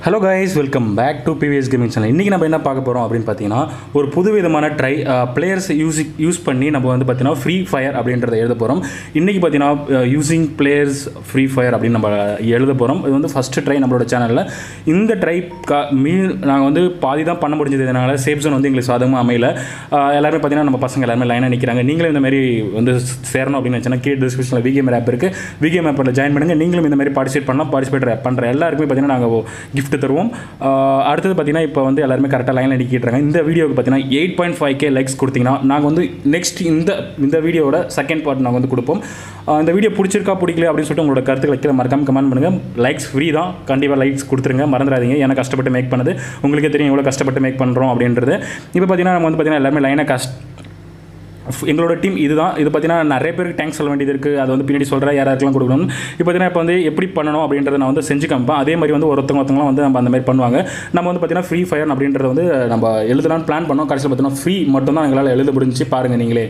Hello guys welcome back to BVS gaming channel இன்றைக்கி நம்ம என்ன பார்க்க போகிறோம் அப்படின்னு பார்த்தீங்கன்னா ஒரு புது விதமான ட்ரை பிளேயர்ஸ் யூஸ் யூஸ் பண்ணி நம்ம வந்து பார்த்தீங்கன்னா ஃப்ரீ ஃபயர் அப்படின்றத எழுத போகிறோம் இன்றைக்கி பார்த்தீங்கன்னா யூஸிங் பிளேயர்ஸ் ஃப்ரீ ஃபயர் அப்படின்னு நம்ம எழுத போகிறோம் இது வந்து ஃபஸ்ட்டு ட்ரை நம்மளோட சேனலில் இந்த ட்ரை கா மீ நாங்கள் வந்து பாதி தான் பண்ண முடிஞ்சது இதனால் சேஃப் ஜோன் வந்து எங்களுக்கு சாதகமாக அமையல ஆஹ் எல்லாருமே பார்த்தீங்கன்னா நம்ம பசங்க எல்லாருமே லைனாக நிற்கிறாங்க நீங்களும் இந்த மாதிரி வந்து சேரணும் அப்படின்னு வச்சுன்னா கீழே டிஸ்கிரிப்ஷனில் விகேம் ஆப் இருக்குது விகேம் ஆப்பில் ஜாயின் பண்ணுங்கள் நீங்களும் இந்த மாதிரி பார்ட்டிசிபேட் பண்ணலாம் பார்ட்டிசிபேட் பண்ணுற எல்லாருக்குமே பார்த்தீங்கன்னா நாங்கள் gift தருவோம் ஆஹ் அடுத்தது பார்த்தீங்கன்னா இப்போ வந்து எல்லாருமே கரெக்டாக லைனில் நிற்கிட்டுறாங்க இந்த வீடியோக்கு பார்த்தீங்கன்னா eight point five K likes கொடுத்தீங்கன்னா நாங்கள் வந்து நெக்ஸ்ட் இந்த இந்த வீடியோவோட செகண்ட் பார்ட் நாங்கள் வந்து கொடுப்போம் ஆஹ் இந்த வீடியோ பிடிச்சிருக்கா பிடிக்கல அப்படின்னு சொல்லிட்டு உங்களோட கருத்துக்களை கீழே மறக்காம கமெண்ட் பண்ணுங்கள் லைக்ஸ் ஃப்ரீ தான் கண்டிப்பாக லைக்ஸ் கொடுத்துருங்க மறந்துடாதீங்க ஏன்னா கஷ்டப்பட்டு மேக் பண்ணது உங்களுக்கே தெரியும் எவ்வளோ கஷ்டப்பட்டு மேக் பண்ணுறோம் அப்படின்றது இப்போ பார்த்தீங்கன்னா நம்ம வந்து பார்த்தீங்கன்னா எல்லாருமே லைனாக கஷ்ட எங்களோட டீம் இதுதான் இது பார்த்தீங்கன்னா நிறைய பேருக்கு தேங்க்ஸ் சொல்ல வேண்டியது இருக்குது அதை வந்து பின்னாடி சொல்கிறேன் யாராருக்கெல்லாம் கொடுக்கணும் இப்போ பார்த்தீங்கன்னா இப்போ வந்து எப்படி பண்ணணும் அப்படின்றத நான் வந்து செஞ்சு காமிப்பேன் அதே மாதிரி வந்து ஒருத்தவங்க ஒருத்தவங்களாம் வந்து நம்ம அந்த மாதிரி பண்ணுவாங்க நம்ம வந்து பார்த்தீங்கன்னா ஃப்ரீ ஃபயர் அப்படின்றத வந்து நம்ம எழுதலாம்னு பிளான் பண்ணோம் கடைசியில் பார்த்தீங்கன்னா ஃப்ரீ மட்டும் தான் எங்களால் எழுத முடிஞ்சு பாருங்கள் நீங்களே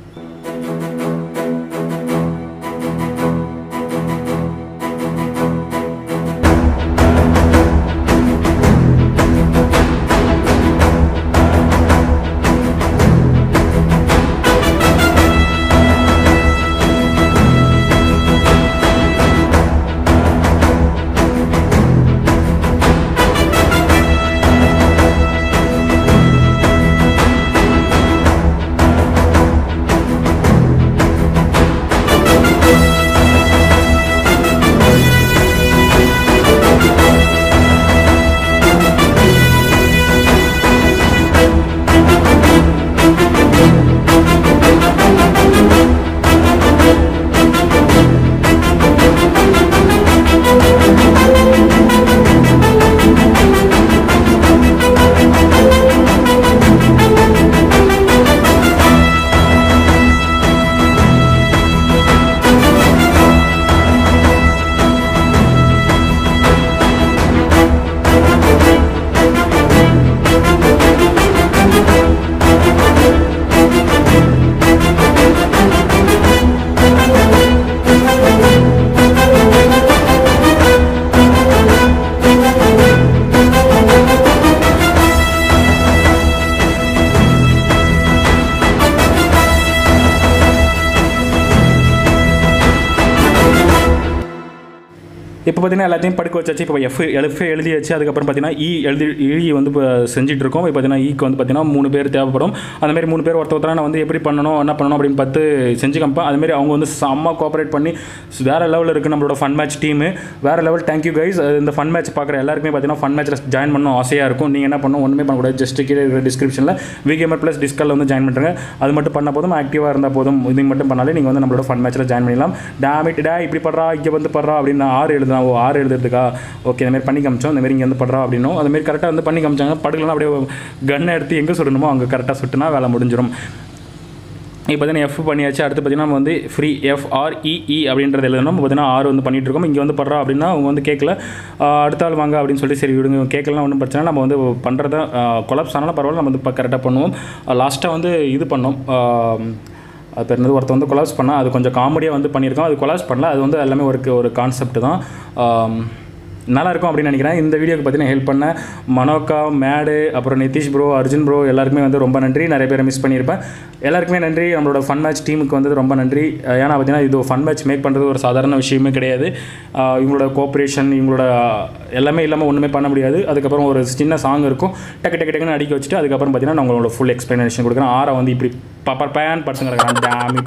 இப்போ பார்த்தீங்கன்னா எல்லாத்தையும் படுக்க வச்சாச்சு இப்போ எஃப் எஃப் எழுதியாச்சு அதுக்கப்புறம் பார்த்தீங்கன்னா இ எழுதி இ வந்து இப்போ செஞ்சுட்டு இருக்கோம் இப்போ பார்த்தீங்கன்னா ஈக்கு வந்து பார்த்தீங்கன்னா மூணு பேர் தேவைப்படும் அந்த மாதிரி மூணு பேர் ஒருத்த ஒருத்தரா நான் வந்து எப்படி பண்ணணும் என்ன பண்ணணும் அப்படின்னு பார்த்து செஞ்சு காமிப்பேன் அது மாதிரி அவங்க வந்து செம்ம கோஆப்ரேட் பண்ணி வேறு லெவலில் இருக்குது நம்மளோட ஃபன் மேட்ச் டீமு வேறு லெவல் தேங்க்யூ கைஸ் இந்த ஃபன் மேட்ச் பார்க்குற எல்லாருக்குமே பார்த்தீங்கன்னா ஃபன் மேட்ச்சில் ஜாயின் பண்ணணும் ஆசையாக இருக்கும் நீங்கள் என்ன பண்ணணும் ஒன்றுமே பண்ணக்கூடாது ஜஸ்ட் கீழே இருக்கிற டிஸ்கிரிப்ஷனில் விகேமர் ப்ளஸ் டிஸ்கலில் வந்து ஜாயின் பண்ணுறேங்க அது மட்டும் பண்ண போதும் ஆக்டிவாக இருந்தால் போதும் இது மட்டும் பண்ணாலே நீங்கள் வந்து நம்மளோட ஃபன் மேட்ச்சில் ஜாயின் பண்ணிடலாம் டேமிட் டே இப்படி படுறா இங்கே வந்து படுறா அப்படின்னு நான் ஆறு எழுதுனா ஓ ஆறு எழுதுறதுக்கா ஓகே இந்த மாதிரி பண்ணி காமிச்சோம் இந்த மாதிரி இங்கே வந்து படுறா அப்படின்னும் அந்த மாதிரி கரெக்டாக வந்து பண்ணி காமிச்சாங்க படுக்கலாம் அப்படியே கன்னை எடுத்து எங்கே சுடணுமோ அங்கே கரெக்டாக சுட்டுனா வேலை முடிஞ்சிடும் இப்போ பார்த்தீங்கன்னா எஃப் பண்ணியாச்சு அடுத்து பார்த்தீங்கன்னா நம்ம வந்து ஃப்ரீ எஃப்ஆர்இஇ அப்படின்றது எழுதணும் பார்த்தீங்கன்னா ஆறு வந்து பண்ணிட்டு இருக்கோம் இங்கே வந்து படுறா அப்படின்னா அவங்க வந்து கேட்கல ஆஹ் அடுத்த ஆள் வாங்க அப்படின்னு சொல்லி சரி விடுங்க கேட்கலாம் ஒன்றும் பிரச்சனை நம்ம வந்து பண்ணுறத கொலாப்ஸ் ஆனாலும் பரவாயில்ல நம்ம வந்து இப்போ கரெக்டாக பண்ணுவோம் லாஸ்ட்டாக வந்து இது பண்ணோம் ஆஹ் அது பேர் என்னது ஒருத்தர் வந்து கொலாப்ஸ் பண்ணால் அது கொஞ்சம் காமெடியாக வந்து பண்ணியிருக்கோம் அது கொலாப்ஸ் பண்ணல அது வந்து எல்லாமே ஒரு ஒரு கான்செப்ட் தான் ஆம், நல்லா இருக்கும் அப்படின்னு நினைக்கிறேன் இந்த வீடியோக்கு பார்த்தீங்கன்னா ஹெல்ப் பண்ண மனோகா மேடு அப்புறம் நிதிஷ் ப்ரோ அர்ஜுன் ப்ரோ எல்லாருக்குமே வந்து ரொம்ப நன்றி நிறைய பேரை மிஸ் பண்ணியிருப்பேன் எல்லாருக்குமே நன்றி நம்மளோட ஃபன் மேட்ச் டீமுக்கு வந்து ரொம்ப நன்றி அஹ் ஏன்னா பார்த்தீங்கன்னா இது ஃபன் மேட்ச் மேக் பண்ணுறது ஒரு சாதாரண விஷயமே கிடையாது அஹ் இவங்களோட கோஆப்ரேஷன் இவங்களோட எல்லாமே இல்லாமல் ஒன்றுமே பண்ண முடியாது அதுக்கப்புறம் ஒரு சின்ன சாங் இருக்கும் டக்கு டக்கு டக்குன்னு அடிக்க வச்சுட்டு அதுக்கப்புறம் பார்த்தீங்கன்னா நான் உங்களோட ஃபுல் எக்ஸ்ப்ளனேஷன் கொடுக்குறேன் ஆரை வந்து இப்படி பப்பர் பேன் படுத்துங்க கிடக்குறான் டேமிட்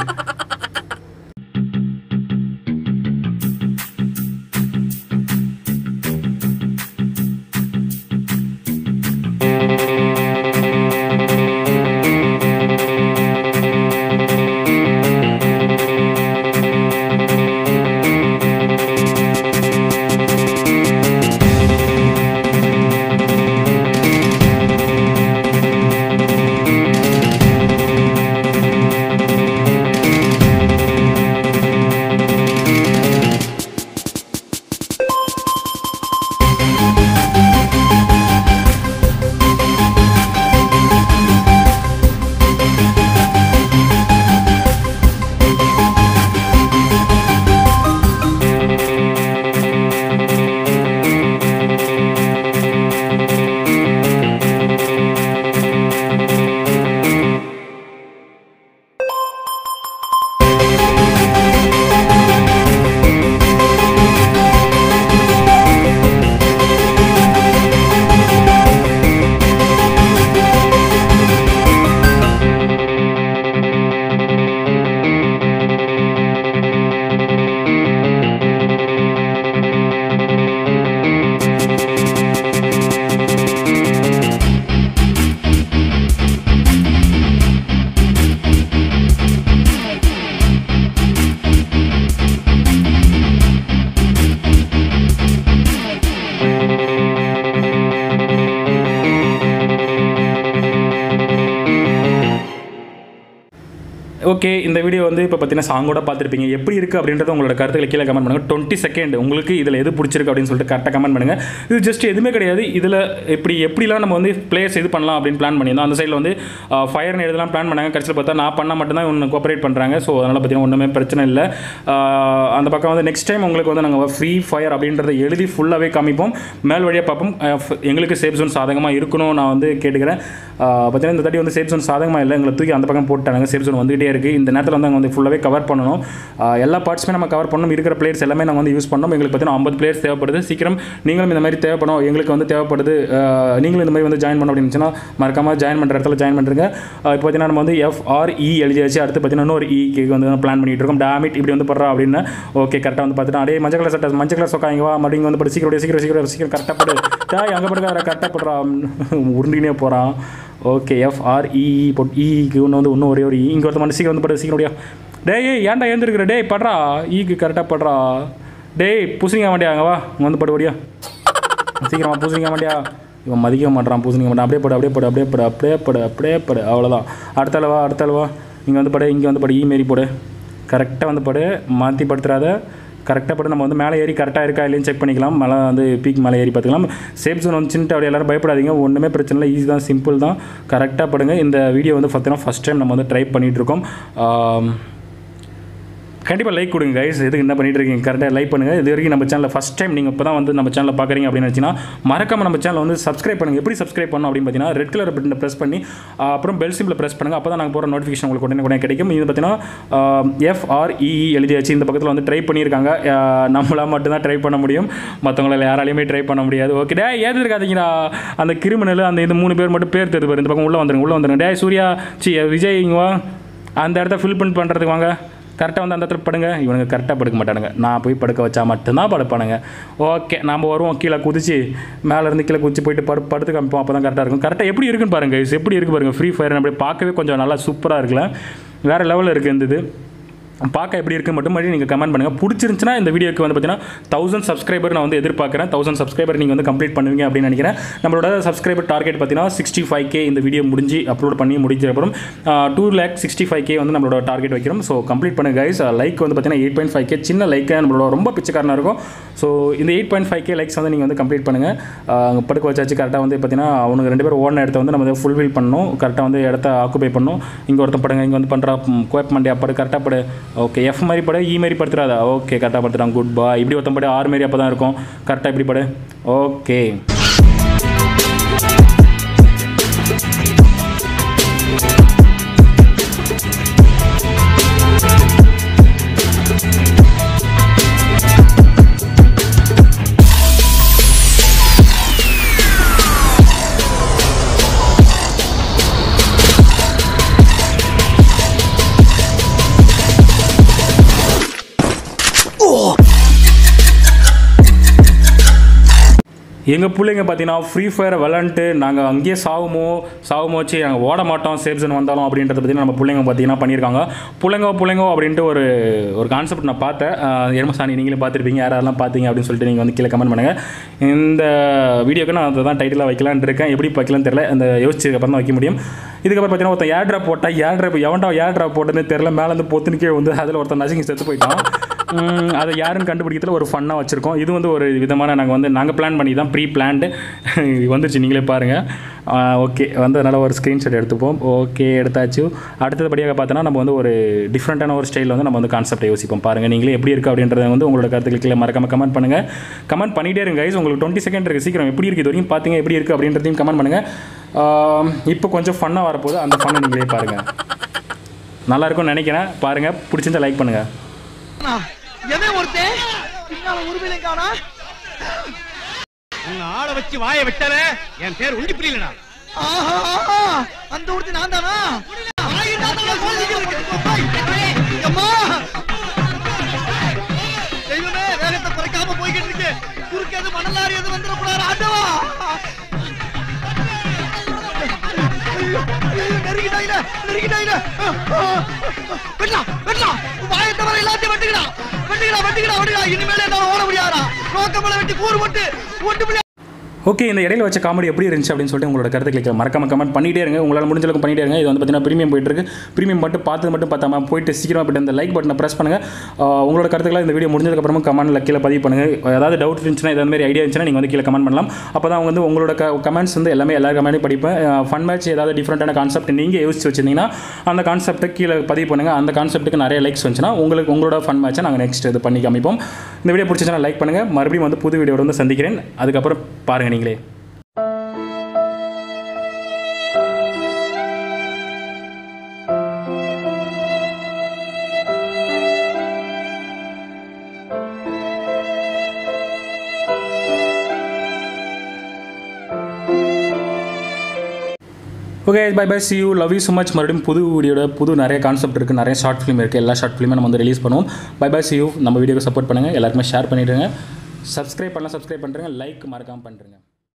ஓகே இந்த வீடியோ வந்து இப்போ பார்த்தீங்கன்னா சாங்கோட பார்த்துருப்பீங்க எப்படி இருக்குது அப்படின்றத உங்களோட கருத்துக்களை கீழே கமெண்ட் பண்ணுங்கள் டுவெண்ட்டி செகண்ட் உங்களுக்கு இதில் எது பிடிச்சிருக்கு அப்படின்னு சொல்லிட்டு கரெக்டாக கமெண்ட் பண்ணுங்கள் இது ஜஸ்ட் எதுவுமே கிடையாது இதில் இப்படி எப்படிலாம் நம்ம வந்து பிளேயர்ஸ் இது பண்ணலாம் அப்படின்னு பிளான் பண்ணியிருந்தோம் அந்த சைடில் வந்து ஃபயர்னு எழுதலாம் பிளான் பண்ணாங்க கடைசியில் பார்த்தா நான் பண்ணால் மட்டும்தான் ஒன்று கோஆப்ரேட் பண்ணுறாங்க ஸோ அதனால் பார்த்தீங்கன்னா ஒன்றுமே பிரச்சனை இல்லை ஆஹ் அந்த பக்கம் வந்து நெக்ஸ்ட் டைம் உங்களுக்கு வந்து நாங்கள் ஃப்ரீ ஃபயர் அப்படின்றத எழுதி ஃபுல்லாகவே காமிப்போம் மேல் வழியாக பார்ப்போம் ஆஹ் f- எங்களுக்கு சேஃப் ஜோன் சாதகமாக இருக்கணும் நான் வந்து கேட்டுக்கிறேன் ஆஹ் பார்த்தீங்கன்னா இந்த தாட்டி வந்து சேஃப் ஜோன் சாதகமாக இல்லை எங்களை தூக்கி அந்த பக்கம் போட்டாங்க சேஃப் ஜோன் வந்துகிட்டே இருக்குது இந்த நேரத்தில் வந்து அங்கே வந்து ஃபுல்லாகவே கவர் பண்ணணும் ஆஹ் எல்லா பார்ட்ஸுமே நம்ம கவர் பண்ணணும் இருக்கிற பிளேயர்ஸ் எல்லாமே நாங்கள் வந்து யூஸ் பண்ணோம் எங்களுக்கு பார்த்தீங்கன்னா ஐம்பது பிளேயர்ஸ் தேவைப்படுது சீக்கிரம் நீங்களும் இந்த மாதிரி தேவைப்படும் எங்களுக்கு வந்து தேவைப்படுது ஆஹ் நீங்களும் இந்த மாதிரி வந்து ஜாயின் பண்ண அப்படின்னுச்சுன்னா மறக்காமல் ஜாயின் பண்ணுற இடத்துல ஜாயின் பண்ணுறங்க இப்போ பார்த்தீங்கன்னா நம்ம வந்து எஃப்ஆர்இ எழுதியாச்சு அடுத்து பார்த்தீங்கன்னா இன்னொரு இக்கு வந்து பிளான் பண்ணிட்டு இருக்கோம் டேமிட் இப்படி வந்து படுறா அப்படின்னு ஓகே கரெக்டாக வந்து பார்த்துட்டு அப்படியே மஞ்சள் கலர் சட்டை மஞ்சள் கலர் சொக்கா இங்க வா மறுபடியும் இங்க வந்து படு சீக்கிரம் சீக்கிரம் சீக்கிரம் சீக்கிரம் கரெக்டாக படு டேய் அங்கே படுக்க கரெக்டாக படுறா உருண்டினே போகிறான் ஓகே எஃப்ஆர்இ போட் இக்கு ஒன்று வந்து இன்னும் ஒரே ஒரு இ இங்கே ஒருத்த மட்டும் சீக்கிரம் வந்து படு சீக்கிரம் முடியா டேய் ஏய், ஏன்டா ஏந்திருக்கிற டேய் படுறா ஈக்கு கரெக்டாக படுறா டேய் புசிங்க மாட்டியா அங்கே வா இங்கே வந்து படு ஓடியா சீக்கிரமா பூசணிக்க மாட்டியா இவன் மதிக்க மாட்டான் பூசணிக்க மாட்டான் அப்படியே படு அப்படியே படு அப்படியே படு அப்படியே படு அப்படியே படு அவ்வளோதான் அடுத்த அளவா அடுத்த அளவா இங்கே வந்து படு இங்கே வந்து படு ஈ மாரி போடு கரெக்டாக வந்து படு மாற்றி படுத்துறாத கரெக்டாக படு நம்ம வந்து மேலே ஏறி கரெக்டாக இருக்கா இல்லைன்னு செக் பண்ணிக்கலாம் மேலே வந்து பீக் மேலே ஏறி பார்த்துக்கலாம் சேஃப் ஜோன் வந்து சின்ன அப்படி எல்லாரும் பயப்படாதீங்க ஒன்றுமே பிரச்சனை இல்லை ஈஸி தான் சிம்பிள் தான் கரெக்டாக படுங்க இந்த வீடியோ வந்து பார்த்தீங்கன்னா ஃபஸ்ட் டைம் நம்ம வந்து ட்ரை பண்ணிகிட்டு இருக்கோம் ஆம், கண்டிப்பாக லைக் கொடுங்க கைஸ் எதுக்கு என்ன பண்ணிட்டு இருக்கீங்க கரெக்டாக லைக் பண்ணுங்கள் இது வரைக்கும் நம்ம சேனலில் ஃபஸ்ட் டைம் நீங்கள் இப்போ தான் வந்து நம்ம சேனலில் பார்க்குறீங்க அப்படின்னு நினச்சினா மறக்காம நம்ம சேனலை வந்து சப்ஸ்கிரைப் பண்ணுங்கள் எப்படி சப்ஸ்கிரைப் பண்ணணும் அப்படின்னு பார்த்தீங்கன்னா ரெட் கலர் பட்டனை ப்ரெஸ் பண்ணி ஆஹ், அப்புறம் பெல் சிம்பில் ப்ரெஸ் பண்ணுங்கள் அப்போ தான் நாங்கள் போகிற நோட்டிஃபிகேஷன் உங்களுக்கு உடனே உடனே கிடைக்கும் இது பார்த்தீங்கன்னா எஃப்ஆர்இ எழுதியாச்சு இந்த பக்கத்தில் வந்து ட்ரை பண்ணியிருக்காங்க ஆஹ், நம்மளால் மட்டும்தான் ட்ரை பண்ண முடியும் மற்றவங்களால யாராலையுமே ட்ரை பண்ண முடியாது ஓகே டே ஏது இருக்காதீங்கடா அந்த கிரிமினல் அந்த இந்த மூணு பேர் மட்டும் பேர் தெரிஞ்சு பாரு இந்த பக்கம் உள்ளே வந்துருங்க உள்ளே வந்துருங்க டே சூர்யா சி விஜய் இங்க வா அந்த இடத்த ஃபில் பண்ணி பண்ணுறதுக்கு வாங்க கரெக்டாக வந்து அந்த இடத்துல படுங்க இவனுங்க கரெக்டாக படுக்க மாட்டானுங்க நான் போய் படுக்க வச்சா மட்டும்தான் படுப்பானுங்க ஓகே நம்ம வருவோம் கீழே குதிச்சு மேலே இருந்து கீழே குதிச்சு போயிட்டு படு படுத்து காமிப்போம் அப்போ தான் கரெக்டாக இருக்கும் கரெக்டாக எப்படி இருக்குன்னு பாருங்க guys. எப்படி இருக்கு பாருங்க ஃப்ரீ ஃபயர் அப்படி பார்க்கவே கொஞ்சம் நல்லா சூப்பராக இருக்குல்ல வேறு லெவலில் இருக்குது இந்த இது பார்க்க எப்படி இருக்குன்னு மட்டும் மட்டும் நீங்கள் கமெண்ட் பண்ணுங்கள் பிடிச்சிருந்துச்சுன்னா இந்த வீடியோக்கு வந்து பார்த்தீங்கன்னா தௌசண்ட் சப்ஸ்கிரைபர் நான் வந்து எதிர்பார்க்குறேன் தௌசண்ட் சப்ஸ்கிரைபர் நீங்கள் வந்து கம்ப்ளீட் பண்ணுவீங்க அப்படின்னு நினைக்கிறேன் நம்மளோட சப்ஸ்கிரைபர் டார்கெட் பார்த்தீங்கன்னா சிக்ஸ்டி ஃபைவ் கே இந்த வீடியோ முடிஞ்சு அப்லோட் பண்ணி முடிஞ்ச அப்புறம் two lakh sixty five K வந்து நம்மளோட டார்கெட் வைக்கிறோம் ஸோ கம்ப்ளீட் பண்ணுங்க கைஸ் லைக் வந்து பார்த்தீங்கன்னா எயிட் பாயிண்ட் ஃபைவ் கே சின்ன லைக் நம்மளோட ரொம்ப பிச்சைக்காரனாக இருக்கும் ஸோ இந்த eight point five K likes வந்து நீங்கள் வந்து கம்ப்ளீட் பண்ணுங்கள் அங்கே படுக்க வச்சாச்சு கரெக்டாக வந்து பார்த்தீங்கன்னா அவனுக்கு ரெண்டு பேரும் ஓடின இடத்த வந்து நம்ம வந்து ஃபுல்ஃபில் பண்ணணும் கரெக்டாக வந்து இடத்த ஆக்குபை பண்ணணும் இங்கே ஒருத்தன் படுங்க இங்கே வந்து பண்ணுறா கோயப் மண்டியா படு கரெக்டாக படு ஓகே எஃப் மாதிரி படு இ மாதிரி படுத்துறாதா ஓகே கரெக்டாக படுத்துறான் குட் பா இப்படி ஒருத்தன் படு ஆறு மாரி அப்போ தான் இருக்கும் கரெக்டாக இப்படி படு ஓகே எங்கள் பிள்ளைங்க பார்த்தீங்கன்னா ஃப்ரீ ஃபயர் விளாண்டுட்டு நாங்கள் அங்கேயே சாவுமோ சாவுமோ வச்சு நாங்கள் ஓட மாட்டோம் சேஃப் ஜோன் வந்தாலும் அப்படின்றத பார்த்தீங்கன்னா நம்ம பிள்ளைங்க பார்த்தீங்கன்னா பண்ணியிருக்காங்க பிள்ளைங்கோ பிள்ளைங்கோ அப்படின்ட்டு ஒரு ஒரு கான்செப்ட் நான் பார்த்தேன் ஆஹ் எருமசாணி நீங்களே பார்த்துருப்பீங்க யாரெல்லாம் பார்த்தீங்க அப்படின்னு சொல்லிட்டு நீங்கள் வந்து கீழே கமெண்ட் பண்ணுங்கள் இந்த வீடியோக்கு நான் அதை தான் டைட்டிலாக வைக்கலான்னு இருக்கேன் எப்படி வைக்கலாம்னு தெரியல அந்த யோசிச்சதுக்கு அப்புறம் தான் வைக்க முடியும் இதுக்கப்புறம் பார்த்தீங்கன்னா ஒருத்தன் ஏர் ட்ராப் போட்டால் ஏர் ட்ராப் எவன்டா ஏர் ட்ராப் போட்டதுன்னு தெரியல மேலே இருந்து பொத்துன்னு கீழே வந்து அதில் ஒருத்தன் நசுங்கி செத்து போயிட்டான் உம், அதை யாருன்னு கண்டுபிடிக்கிறதுல ஒரு ஃபன்னாக வச்சுருக்கோம் இது வந்து ஒரு விதமான நாங்கள் வந்து நாங்கள் பிளான் பண்ணி தான் ப்ரீ பிளான்டு வந்துருச்சு நீங்களே பாருங்கள் ஓகே வந்து அதனால் ஒரு ஸ்க்ரீன்ஷாட் எடுத்துப்போம் ஓகே எடுத்தாச்சு அடுத்தபடியாக பார்த்தோன்னா நம்ம வந்து ஒரு டிஃப்ரெண்ட்டான ஒரு ஸ்டைலில் வந்து நம்ம வந்து கான்செப்டை யோசிப்போம் பாருங்கள் நீங்களே எப்படி இருக்குது அப்படின்றத வந்து உங்களோட கருத்துக்களை மறக்காம கமெண்ட் பண்ணுங்கள் கமெண்ட் பண்ணிகிட்டே இருங்க guys. உங்களுக்கு டுவெண்ட்டி செகண்ட் இருக்குது சீக்கிரம் எப்படி இருக்குது இது வரைக்கும் பார்த்தீங்க எப்படி இருக்குது அப்படின்றதையும் கமெண்ட் பண்ணுங்கள் இப்போ கொஞ்சம் ஃபன்னாக வரப்போகுது அந்த ஃபன்னை நீங்களே பாருங்கள் நல்லா இருக்கும்னு நினைக்கிறேன் பாருங்கள் பிடிச்சிருந்தா லைக் பண்ணுங்கள் எவன் ஒருத்தன் பின்னால உருவிலை காணா உங்க ஆளை வச்சு வாயை விட்டல என் பேர் உண்டி புரியலடா ஆஹா அந்த ஒருத்தன் நான் தானா அம்மா தெய்வமே வேகத்தை குறைக்காம போய்கிட்டு இருக்கு குறுக்கு எது மணல் லாரி எது வந்துடக்கூடாது ஆண்டவா ஐயோ, ஐயோ, நெருங்கிட்டாயில நெருங்கிட்டாயில வெட்டலாம் வெட்டலாம் வாயை தவிர எல்லாத்தையும் வெட்டுகிறா வெட்டுகிறா வெட்டுகிறா வெட்டுகிறா இனிமேல் என்னால ஓட முடியாதா நோக்கமலை வெட்டி கூறு போட்டு ஒட்டு ஓகே இந்த இடையில வச்ச காமெடி எப்படி இருந்துச்சு அப்படின்னு சொல்லிட்டு உங்களோட கருத்து கிளிக்க மறக்காம கமெண்ட் பண்ணிட்டே இருங்க உங்களால் முடிஞ்ச அளவுக்கு பண்ணிட்டே இருங்க இது வந்து பார்த்தீங்கன்னா ப்ரீமியம் போயிட்டு இருக்கு ப்ரீமியம் மட்டும் பார்த்து மட்டும் பார்த்தாம போயிட்டு சீக்கிரமாக போயிட்டு அந்த லைக் பட்டனை ப்ரெஸ் பண்ணுங்க ஆஹ் உங்களோட கருத்துக்களை இந்த வீடியோ முடிஞ்சதுக்கப்புறமா கமெண்ட்ல கீழே பதிவு பண்ணுங்க ஏதாவது டவுட் இருந்துச்சுன்னா இந்த மாதிரி ஐடியா இருந்துச்சுன்னா நீங்கள் வந்து கீழே கமெண்ட் பண்ணலாம் அப்போ தான் வந்து உங்களோட கமெண்ட்ஸ் வந்து எல்லாமே எல்லா கமெண்ட்டையும் படிப்பேன் ஃபன் மேட்ச் ஏதாவது டிஃப்ரெண்ட்டான கான்செப்ட் நீங்கள் யோசிச்சு வச்சிருந்தீங்கன்னா அந்த கான்செப்ட்டை கீழே பதிவு பண்ணுங்க அந்த கான்செப்ட்டுக்கு நிறைய லைக்ஸ் வந்துச்சுன்னா உங்களுக்கு உங்களோட ஃபன் மேட்சை நாங்கள் நெக்ஸ்ட் இது பண்ணி காமிப்போம் இந்த வீடியோ பிடிச்சிச்சுன்னா லைக் பண்ணுங்க மறுபடியும் வந்து புது வீடியோட வந்து சந்திக்கிறேன் அதுக்கப்புறம் பாருங்க நீங்களே okay bye bye see you love you so much மறுபடியும் புது வீடியோட புது நிறைய கான்செப்ட் இருக்குது நிறைய ஷார்ட் ஃபிலிம் இருக்குது எல்லா ஷார்ட் ஃபிலிமே நம்ம வந்து ரிலீஸ் பண்ணுவோம் பை பை சி யூ நம்ம வீடியோக்கு சப்போர்ட் பண்ணுங்கள் எல்லாருக்குமே ஷேர் பண்ணிவிடுங்க சப்ஸ்கிரைப் பண்ணலாம் சப்ஸ்கிரைப் பண்ணுறேங்க லைக் மறக்காமல் பண்ணுறேங்க